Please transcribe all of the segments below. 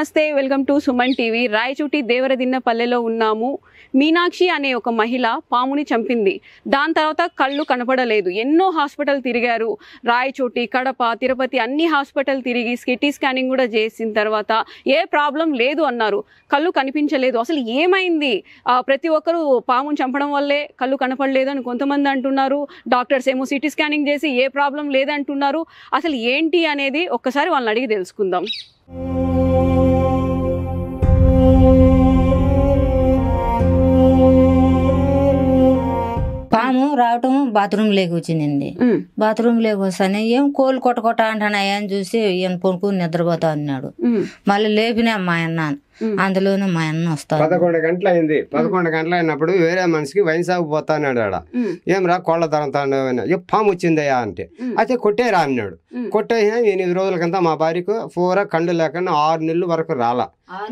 నమస్తే welcome to Suman TV Rayachoti Devaradinna పల్లెలో ఉన్నాము మీనాక్షి అనే ఒక మహిళ పాముని చంపింది దాని తర్వాత కళ్ళు కనపడలేదు ఎన్నో హాస్పిటల్ తిరిగారు రాయచోటి కడప తిరుపతి అన్ని హాస్పిటల్ తిరిగి సిటీ స్కానింగ్ కూడా చేసిన తర్వాత ఏ ప్రాబ్లం లేదు అన్నారు కళ్ళు కనిపించలేదు అసలు ఏమైంది ఆ, ప్రతి ఒక్కరూ పాముని చంపడం వల్లే కళ్ళు కనపడలేదు అని కొంతమంది అంటున్నారు డాక్టర్స్ ఏమో సిటీ స్కానింగ్ చేసి ఏ ప్రాబ్లం లేదంటున్నారు అసలు ఏంటి అనేది ఒక్కసారి వాళ్ళని అడిగి తెలుసుకుందాం పాము రావటం బాత్రూమ్ లేకి వచ్చిందండి ఉమ్, బాత్రూమ్ లేకి వస్తానే ఏం కోళ్ళు కొట్ట కొట్ట అంటున్నాయా అని చూసి ఈయన పొనుకుని నిద్రపోతా అన్నాడు ఉమ్, మళ్ళీ లేపినా మా అన్న ఉమ్. అందులోనే మా అన్న వస్తాడు పదకొండు గంటలు అయింది పదకొండు గంటలు అయినప్పుడు వేరే మనిషికి వైన్ సాగు పోతాన్నాడు ఆడ ఉమ్, ఏం రా కోళ్ళ తరంతాడు ఏ పాము వచ్చిందయ్యా అంటే ఉమ్. అయితే కొట్టేరా అన్నాడు ఉమ్. కొట్టేసిన ఎనిమిది రోజులకంతా మా భార్యకు పూర కండు లేకుండా ఆరు నెలలు వరకు రాలా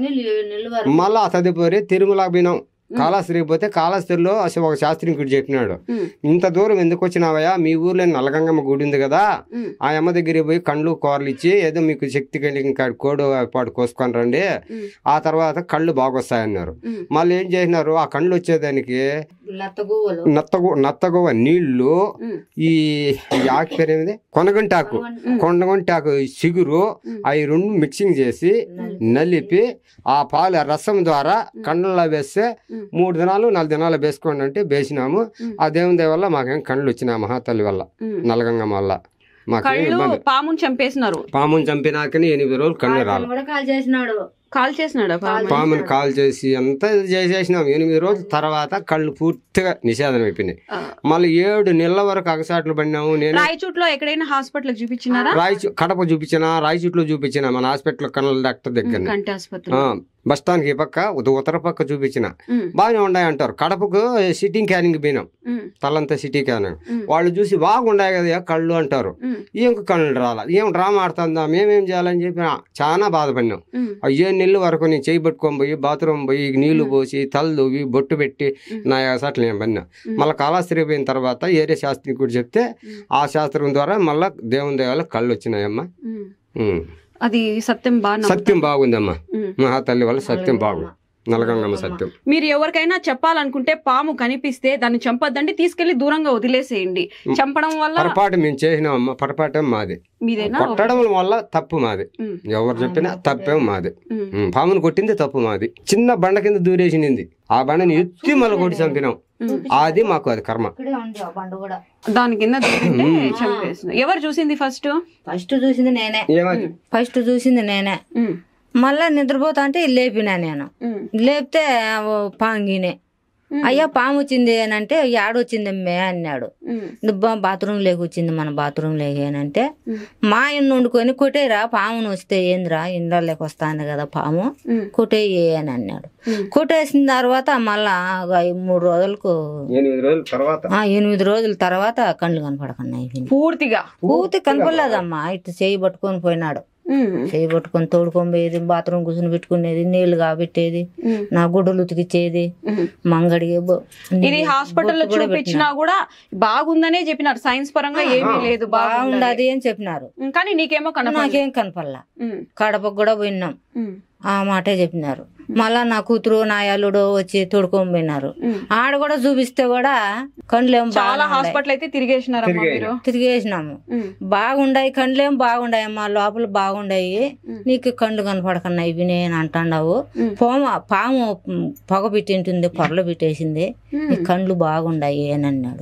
మళ్ళా తదుపరి తిరుమల పోయినాం కాళాస్త్రికి పోతే కాళాస్త్రిలో అసలు ఒక శాస్త్రికుడు చెప్పినాడు ఉమ్, ఇంత దూరం ఎందుకు వచ్చినావయ్యా మీ ఊర్లో నలగంగమ్మ గుడి ఉంది కదా ఉమ్, ఆ అమ్మ దగ్గరికి పోయి కండ్లు కూరలు ఇచ్చి ఏదో మీకు శక్తి కలిగిన కాడ కోడు పాటు కోసుకొని రండి ఉమ్, ఆ తర్వాత కళ్ళు బాగొస్తాయన్నారు ఉమ్, మళ్ళీ ఏం చేసినారు ఆ కళ్ళు వచ్చేదానికి లత్తగువ్వలు నత్తగు నత్తగువ నీళ్లు ఉమ్, ఈ ఈ ఆకు పేరు ఏమిది కొనగంటాకు కొనగంటాకు చిగురు ఉమ్. అవి రెండు మిక్సింగ్ చేసి నలిపి ఆ పాలు ఆ రసం ద్వారా కండ్లలో వేస్తే ఉమ్. మూడు దినాలు నాలుగు దినాలు వేసుకోండి అంటే వేసినాము ఉమ్. ఆ దేవుని దయ వల్ల మాకేం కళ్ళు వచ్చినాయి మహాతల్లి వల్ల ఉమ్. నలగంగం వల్ల మాకేం కళ్ళు ఇబ్బంది పాముని చంపేసినారు పాముని చంపినాకని ఎనిమిది రోజులు కళ్ళు రాలి కూడా కాల్ చేసినాడు కాల్ చేసినాడా పాము పాముని కాల్ చేసి అంతా చేసేసినాం ఎనిమిది రోజుల తర్వాత కళ్ళు పూర్తిగా నిషేధం అయిపోయినాయి ఆ, మళ్ళీ ఏడు నెలల వరకు అగసాట్లు పడినాము నేను రాయచూట్లో ఎక్కడైనా హాస్పిటల్ చూపించినారా రాయచూ కడప చూపించిన రాయచూట్లో చూపించిన మన హాస్పిటల్ కళ్ళ డాక్టర్ దగ్గర కంటి ఆసుపత్రి బస్ స్టాండ్ కి ఈ పక్క ఉద- ఉత్తర పక్క చూపించిన ఉమ్, బాగానే ఉన్నాయి అంటారు కడపకు సిట్టింగ్ క్యానింగ్ పోయినాం ఉమ్, తలంతా సిటీ క్యానింగ్ ఉమ్, వాళ్ళు చూసి బాగుండాయి కదా కళ్ళు అంటారు ఉమ్, ఏం కళ్ళు రాలా ఏం డ్రామా ఆడుతుందా మేమేం చేయాలని చెప్పి చాలా బాధపడినాం ఉమ్, అయ్యే నెలలు వరకు నేను చేయి పట్టుకొని పోయి బాత్రూమ్ పోయి నీళ్లు పోసి తల దువ్వి బొట్టు పెట్టి ఉమ్. నా సట్లు నేను పడినా ఉమ్. మళ్ళీ కాళాస్త్రి పోయిన తర్వాత ఏరే శాస్త్రికుడు చెప్తే ఉమ్. ఆ శాస్త్రం ద్వారా మళ్ళా దేవుని దేవాల కళ్ళు వచ్చినాయమ్మా ఉమ్. ఉమ్. అది సత్యం బాగా సత్యం బాగుందమ్మా ఉమ్. మహాతల్లి వల్ల సత్యం బాగుంది నలగంగమ్మ సత్యం మీరు ఎవరికైనా చెప్పాలనుకుంటే పాము కనిపిస్తే దాన్ని చంపొద్దండి తీసుకెళ్లి దూరంగా వదిలేసేయండి చంపడం వల్ల పొరపాటు మేము చేసినామమ్మా పొరపాటు మాది మీదేనా కొట్టడం వల్ల తప్పు మాది ఉమ్, ఎవరు చెప్పినా తప్పేం మాది ఉమ్, ఉమ్, పామును కొట్టింది తప్పు మాది చిన్న బండ కింద దూరేసినింది ఆ బండని ఎత్తి మళ్ళీ కొట్టి చంపినాం ఉమ్. అది మాకు అది కర్మ ఇక్కడే ఉంది ఆ పండు కూడా దాని కింద దూరింటే చంపేసిన ఎవరు చూసింది ఫస్ట్ ఫస్ట్ చూసింది నేనే ఏమది ఫస్ట్ చూసింది నేనే ఉమ్, మళ్ళా నిద్రపోతా అంటే లేపినా నేను ఉమ్, లేపితే ఓ పాంగినే ఉమ్, అయ్యా పాము వచ్చింది అని అంటే యాడొచ్చింది మే అన్నాడు ఉమ్, దుబ్బా బాత్రూమ్ లేకి వచ్చింది మన బాత్రూమ్ లేకి అని అంటే ఉమ్, మా ఇన్ను వండుకొని కొట్టేరా పామును వస్తే ఏందిరా ఇండ్లలోకి వస్తాంది కదా పాము ఉమ్, కొట్టేయి అని అన్నాడు ఉమ్. కొట్టేసిన తర్వాత మళ్ళా ఒక ఐ- మూడు రోజులకు ఎనిమిది రోజుల తర్వాత ఆ ఎనిమిది రోజుల తర్వాత కళ్ళు కనపడకుండా అయిపోయింది పూర్తిగా పూర్తి కనపడలేదమ్మా ఇటు చేయి పట్టుకొని పోయినాడు ఉమ్, చేయి పట్టుకొని తోడుకొని పోయేది బాత్రూమ్ కూర్చొని పెట్టుకునేది నీళ్లు కాబెట్టేది ఉమ్, నా గుడ్డలు ఉతికిచ్చేది ఉమ్. మంగడికి బొ- ఇది హాస్పిటల్లో బొట్టు కూడా చూపించినా కూడా బాగుందనే చెప్పినారు సైన్స్ పరంగా ఏమీ లేదు బాగుండదు బాగుండదు అని చెప్పినారు కానీ నీకేమో కనపడలేదు నాకేం కనపడలా ఉమ్, కడపకు కూడా పోయినాం ఉమ్, ఆ మాటే చెప్పినారు మళ్ళా నా కూతురు నా అల్లుడు వచ్చి తోడుకొని పోయినారు ఉమ్. ఆడ కూడా చూపిస్తే కూడా కండ్లేం చాలా బాగా హాస్పిటల్ అయితే తిరిగేసినారమ్మా మీరు తిరిగేసినాము ఉమ్, బాగుండాయి కండ్లేం బాగుండాయి అమ్మా లోపల బాగుండాయి ఉమ్. నీకు కండ్లు కనపడకన్నా ఇవి నేను అంటాండావు ఉమ్. పాము పాము పొగ పెట్టింటుంది పొరలు పెట్టేసింది ఉమ్. నీ కండ్లు బాగుండాయి అని అన్నాడు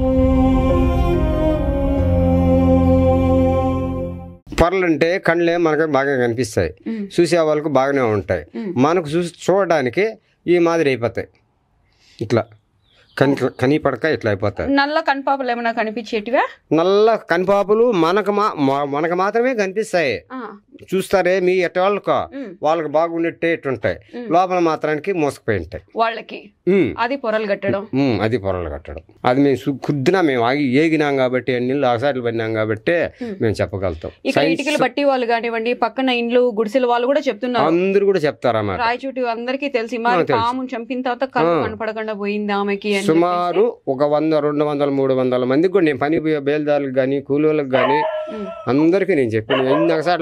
పొరలుంటే కళ్ళే మనకు బాగా కనిపిస్తాయి ఉమ్, చూసే వాళ్ళకు బాగానే ఉంటాయి ఉమ్. మనకు చూసి చూడడానికి ఈ మాదిరి అయిపోతాయి ఇట్లా కని కనిపడక ఇట్లా అయిపోతాయి నల్ల కన్పాపలు ఏమైనా కనిపించేటివా నల్ల కనిపాపులు మనకు మా మా- మనకు మాత్రమే కనిపిస్తాయి ఆ, చూస్తారే మీ ఎట్ట వాళ్ళకు ఉమ్, వాళ్ళకి బాగుండేట్టే ఇట్టుంటాయి ఉమ్. లోపల మాత్రానికి మోసపోయి ఉంటాయి వాళ్ళకి ఉమ్, అది పొరలు కట్టడం ఉమ్, అది పొరలు కట్టడం అది మేము సు- కుద్దున మేము ఆగి ఏగినాం కాబట్టి నీళ్ళు ఆసాట్లు పడినాం కాబట్టి ఉమ్. మేము చెప్పగలుగుతాం ఇక్కడ సైన్స్ ఇటుకలు బట్టి వాళ్ళు కానివ్వండి పక్కన ఇండ్లు గుడిసెల వాళ్ళు కూడా చెప్తున్నారు అందరూ కూడా చెప్తారన్నమాట రాయచూటి అందరికీ తెలిసి మరి ఆ, తెలుసు. పాముని చంపిన తర్వాత కళ్ళు ఆ. కనపడకుండా పోయింది ఆమెకి అని సుమారు ఒక వంద రెండు వందల మూడు వందల మందికి కూడా నేను పని పోయే బయలుదారులకు కానీ కూలీలకు కానీ ఉమ్. అందరికీ నేను చెప్పాను ఎన్ని ఒకసార్లు పడుతుండ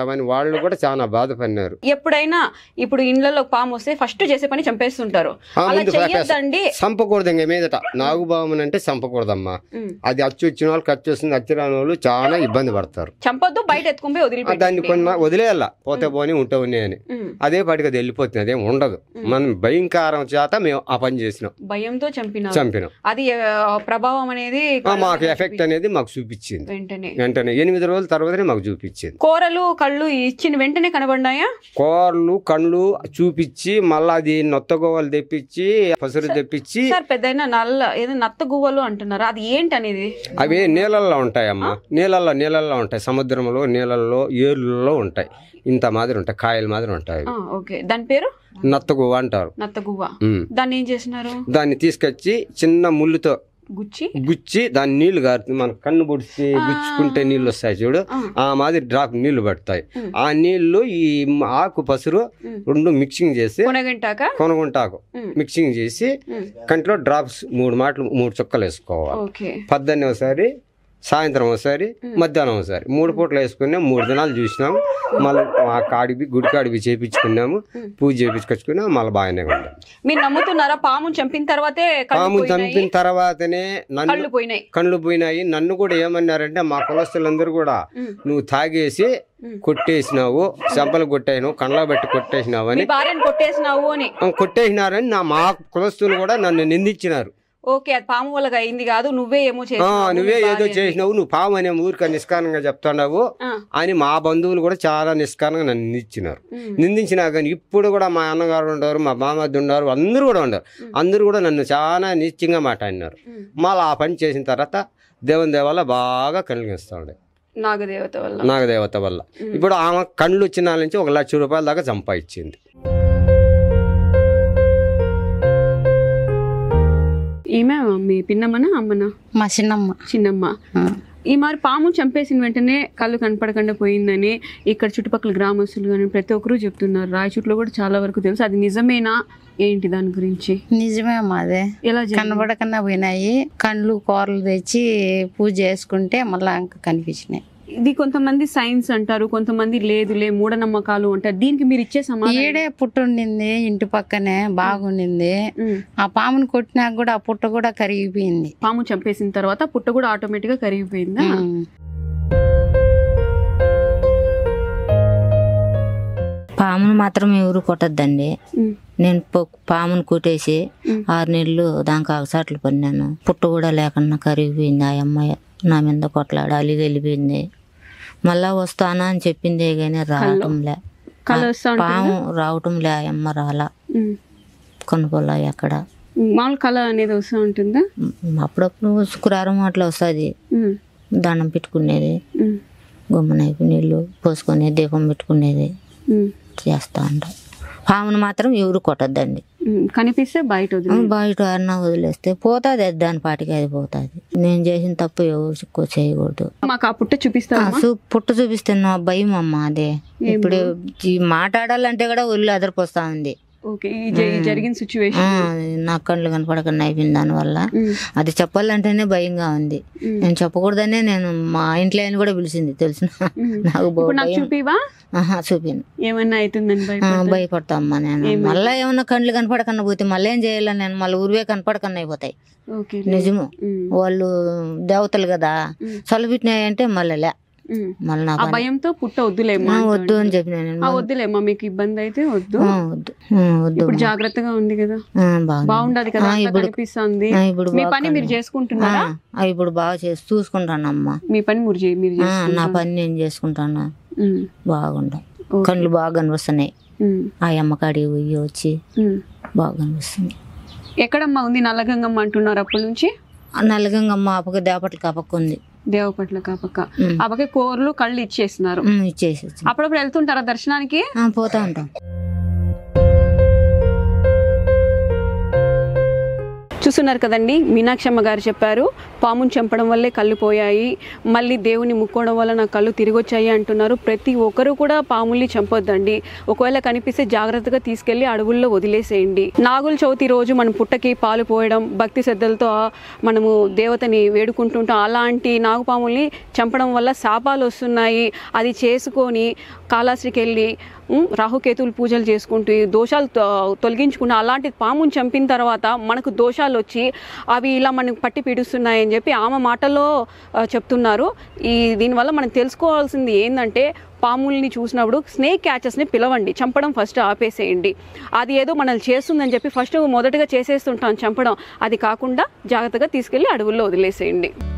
ఉండామని వాళ్ళు కూడా చాలా బాధపడినారు ఎప్పుడైనా ఇప్పుడు ఇండ్లలో పాము వస్తే ఫస్ట్ చేసే పని చంపేస్తుంటారు ఆ, అలా ముందు చెయ్యొద్దండి చంపకూడదు ఇంకా మీదట నాగుబాముని అంటే చంపకూడదమ్మా ఉమ్. అది అచ్చు వచ్చిన వాళ్ళు ఖర్చు వస్తుంది అచ్చు రాని వాళ్ళు చాలా ఇబ్బంది పడతారు చంపొద్దు బయట ఎత్తుకుని పోయి ఆ, దాన్ని వదిలిపెట్టండి కొన్ని వదిలేయాల పోతే పోని ఉంటే ఉన్నాయి అని ఉమ్. అదే పాటికి అది వెళ్ళిపోతుంది అదేం ఉండదు మనం భయంకరం చేత మేము ఆ పని చేసినాం భయంతో చంపినారు చంపినాం అది ఆ, ప్రభావం అనేది ఆ, మాకు ఎఫెక్ట్ అనేది మాకు చూపించింది వెంటనే వెంటనే ఎనిమిది రోజుల తర్వాతనే మాకు చూపించింది కూరలు కళ్ళు ఇచ్చిన వెంటనే కనబడ్డాయా కూరలు కండ్లు చూపించి మళ్ళా అది నొత్తగోవలు తెప్పించి పసురు తెప్పించి సార్ పెద్ద నల్ల ఏదో నత్త గువ్వలు అంటున్నారు అది ఏంటి అనేది అవి నీళ్ళల్లో ఉంటాయమ్మా నీళ్ళల్లో నీళ్ళల్లో ఉంటాయి సముద్రంలో నీళ్ళల్లో ఏర్లలో ఉంటాయి ఇంత మాదిరి ఉంటాయి కాయల మాదిరి ఉంటాయి అవి. ఆ, ఓకే దాని పేరు నత్తగువ్వ అంటారు నత్త గువ్వ ఉమ్. దాన్ని ఏం చేసినారు దాన్ని తీసుకొచ్చి చిన్న ముళ్ళుతో గుచ్చి గుచ్చి దాని నీళ్లు గారుతుంది మన కన్ను పొడిచి గుచ్చుకుంటే నీళ్లు వస్తాయి చూడు ఆ. ఆ మాదిరి డ్రాప్ నీళ్లు పడతాయి ఉమ్. ఆ నీళ్లు ఈ ఆకు పసురు ఉమ్. రెండు మిక్సింగ్ చేసి కొనగంటాక కొనుగుంటాకు ఉమ్. మిక్సింగ్ చేసి ఉమ్. కంట్లో డ్రాప్స్ మూడు మాటలు మూడు చుక్కలు వేసుకోవాలి ఓకే పద్దెనిమిది ఒకసారి సాయంత్రం ఒకసారి మధ్యాహ్నం ఒకసారి మూడు పూటలు వేసుకున్నాం మూడు దినాలు చూసినాము మళ్ళీ ఆ కాడికి గుడి కాడికి చేపించుకున్నాము పూజ చేపించుకొచ్చుకున్నాం మళ్ళీ బాగానే ఉన్నాం మీరు నమ్ముతున్నారా పాముని చంపిన తర్వాతే కళ్ళు పాము పోయినాయి చంపిన తర్వాతనే నన్ను కళ్ళు పోయినాయి కళ్ళు పోయినాయి నన్ను కూడా ఏమన్నారంటే మా కులస్తులందరూ కూడా ఉమ్. నువ్వు తాగేసి ఉమ్. కొట్టేసినావు చెంపలు కొట్టాను కళ్ళ బట్టి కొట్టేసినావు మీ అని భార్యను కొట్టేసినావు అని కొట్టేసినారని నా మా కులస్తులు కూడా నన్ను నిందించినారు ఓకే అది పాము వల్ల అయింది కాదు నువ్వే ఏమో ఆ, చేసినావు నువ్వే మీ ఏదో భార్యని. చేసినావు నువ్వు పాము అనే ఊరిక నిష్కారణంగా చెప్తున్నావు ఆ, అని మా బంధువులు కూడా చాలా నిష్కారణంగా నన్ను నిందించినారు ఉమ్. నిందించినా కానీ ఇప్పుడు కూడా మా అన్నగారు ఉండరు మా బామద్ది ఉండరు అందరూ కూడా ఉండరు అందరూ కూడా నన్ను చాలా నిశ్చయంగా మాట్లాడినారు ఉమ్. మళ్ళీ ఆ పని చేసిన తర్వాత దేవుని దేవాల బాగా కలిగిస్తూ ఉండే నాగదేవత వల్ల నాగదేవత వల్ల ఇప్పుడు ఆమె కళ్ళు వచ్చిన నుంచి ఒక లక్ష రూపాయల దాకా సంపాదించింది ఈమె మీ పిన్నమ్మనా అమ్మనా మా చిన్నమ్మ చిన్నమ్మ ఆ. ఈ మరి పాము చంపేసిన వెంటనే కళ్ళు కనపడకుండా పోయిందని ఇక్కడ చుట్టుపక్కల గ్రామస్తులు కానీ ప్రతి ఒక్కరూ చెప్తున్నారు రాయచూట్లో కూడా చాలా వరకు తెలుసు అది నిజమేనా ఏంటి దాని గురించి నిజమే మాదే ఎలా జరిగింది? కనబడకన్నా పోయినాయి కండ్లు కూరలు తెచ్చి పూజ చేసుకుంటే మళ్ళా ఇంకా కనిపించినాయి ఇది కొంతమంది సైన్స్ అంటారు కొంతమంది లేదులే మూఢనమ్మకాలు అంటారు దీనికి మీరు ఇచ్చే సమాధానం ఈడే పుట్ట ఉండింది ఇంటి పక్కనే బాగుండింది ఉమ్. ఆ పాముని కొట్టినాక కూడా ఆ పుట్ట కూడా కరిగిపోయింది పాము చంపేసిన తర్వాత పుట్ట కూడా ఆటోమేటిక్ గా కరిగిపోయిందా ఉమ్. పామును మాత్రం ఎవరు కొట్టద్దండి ఉమ్. నేను పొ- పామును కొట్టేసి ఉమ్. ఆరు నెలలు దానికి ఆగసాట్లు పడినాను పుట్ట కూడా లేకుండా కరిగిపోయింది ఆ అమ్మాయి నా మీద కొట్లాడి అలిగి వెళ్ళిపోయింది మళ్ళా వస్తానా అని చెప్పిందే కానీ రావటంలే కళ్ళు వస్తా ఉంటుంది పాము రావటంలే ఆ అమ్మ రాలా ఉమ్. కొనుక్కోలే ఎక్కడ మామూలు కళ అనేది వస్తూ ఉంటుందా ఉమ్, అప్పుడప్పుడు శుక్రవారం అట్లా వస్తుంది ఉమ్. దండం పెట్టుకునేది ఉమ్. గుమ్మనైపు నీళ్ళు పోసుకునేది దీపం పెట్టుకునేది ఉమ్. చేస్తా ఉంటాం పామును మాత్రం ఎవరు కొట్టద్దండి ఉమ్. కనిపిస్తే బయట వదిలి బయట అన్న వదిలేస్తే పోతుంది అది దాని పాటికి అది పోతుంది నేను చేసిన తప్పు ఎవరు ఎక్కువ చేయకూడదు మాకు ఆ పుట్ట చూపిస్తారా ఆ సు- పుట్ట చూపిస్తున్నా భయం అమ్మ అదే ఇప్పుడు ఈ మాట్లాడాలంటే కూడా ఒళ్ళు అదరిపోస్తా ఉంది ఓకే ఈ జ- ఈ జరిగిన సిచ్యువేషన్ ఆ, నా కళ్ళు కనపడకుండా అయిపోయింది దానివల్ల అది చెప్పాలంటేనే భయంగా ఉంది నేను చెప్పకూడదనే నేను మా ఇంట్లో ఆయన కూడా పిలిచింది తెలిసిన నాకు బో- ఇప్పుడు నాకు భయం చూపివా ఆహా, చూపిను ఏమన్నా అవుతుందని ఆ, భయపడ భయపడతా అమ్మా నేను మళ్ళీ ఏమన్నా కళ్ళు కనపడకన్నా పోతే మళ్ళీ ఏం చేయాలి నేను మళ్ళీ ఊరివే కనపడకన్నా అయిపోతాయి ఓకే నిజము ఉమ్. వాళ్ళు దేవతలు కదా ఉమ్. చలిపెట్టినాయంటే మళ్ళీ లే ఉమ్. మళ్ళీ నాకు ఆ భయంతో పుట్ట వద్దులేమ్మా ఆ, వద్దు అని చెప్పిన నేను ఆ వద్దులేమ్మా మీకు ఇబ్బంది అయితే వద్దు ఆ, వద్దు ఆ, వద్దు ఇప్పుడు జాగ్రత్తగా ఉంది కదా ఆ, బాగుంది బాగుండదు కదా ఆ, అంతా ఇప్పుడు కనిపిస్తుంది ఆ, ఇప్పుడు మీ బాగా పని మీరు చేసుకుంటున్నారా ఆ, ఇప్పుడు బాగా చేసి చూసుకుంటానమ్మా మీ పని మీరు చే- మీరు ఆ, చేసుకుంటారా? నా పని నేను చేసుకుంటాను ఉమ్. బాగుండ ఓకే. కళ్ళు బాగా కనిపిస్తున్నాయి ఉమ్. ఆ అమ్మకాడి పోయి వచ్చి ఉమ్. బాగా కనిపిస్తుంది ఎక్కడమ్మా ఉంది నల్లగంగమ్మ అంటున్నారు అప్పటి నుంచి ఆ నల్లగంగమ్మ అప్పక దేపట్లకి అప్పక్క ఉంది దేవపట్ల కాపక్క ఉమ్. అప్పకే కూరలు కళ్ళు ఇచ్చేస్తున్నారు ఉమ్, ఇచ్చేసి వచ్చి. అప్పుడప్పుడు వెళ్తుంటారా దర్శనానికి ఆ, పోతా ఉంటాం చూస్తున్నారు కదండి మీనాక్షమ్మ గారు చెప్పారు పాముని చంపడం వల్లే కళ్ళు పోయాయి మళ్ళీ దేవుని ముక్కోవడం వల్ల నా కళ్ళు తిరిగి వచ్చాయి అంటున్నారు ప్రతి ఒక్కరు కూడా పాముల్ని చంపొద్దండి ఒకవేళ కనిపిస్తే జాగ్రత్తగా తీసుకెళ్లి అడవుల్లో వదిలేసేయండి నాగుల చవితి రోజు మనం పుట్టకి పాలు పోయడం భక్తి శ్రద్ధలతో మనము దేవతని వేడుకుంటుంటాం అలాంటి నాగుపాముల్ని చంపడం వల్ల శాపాలు వస్తున్నాయి అది చేసుకొని కాళాశ్రికి వెళ్ళి ఉమ్, రాహుకేతువులు పూజలు చేసుకుంటూ ఈ దోషాలు తొ- తొలగించుకున్న అలాంటి పాముని చంపిన తర్వాత మనకు దోషాలు వచ్చి అవి ఇలా మనకు పట్టి పీడిస్తున్నాయని చెప్పి ఆమె మాటల్లో ఆ, చెప్తున్నారు ఈ దీనివల్ల మనం తెలుసుకోవాల్సింది ఏంటంటే పాముల్ని చూసినప్పుడు స్నేక్ క్యాచెస్ని పిలవండి చంపడం ఫస్ట్ ఆపేసేయండి అది ఏదో మనల్ని చేస్తుందని చెప్పి ఫస్ట్ మొదటగా చేసేస్తుంటాం చంపడం అది కాకుండా జాగ్రత్తగా తీసుకెళ్ళి అడవుల్లో వదిలేసేయండి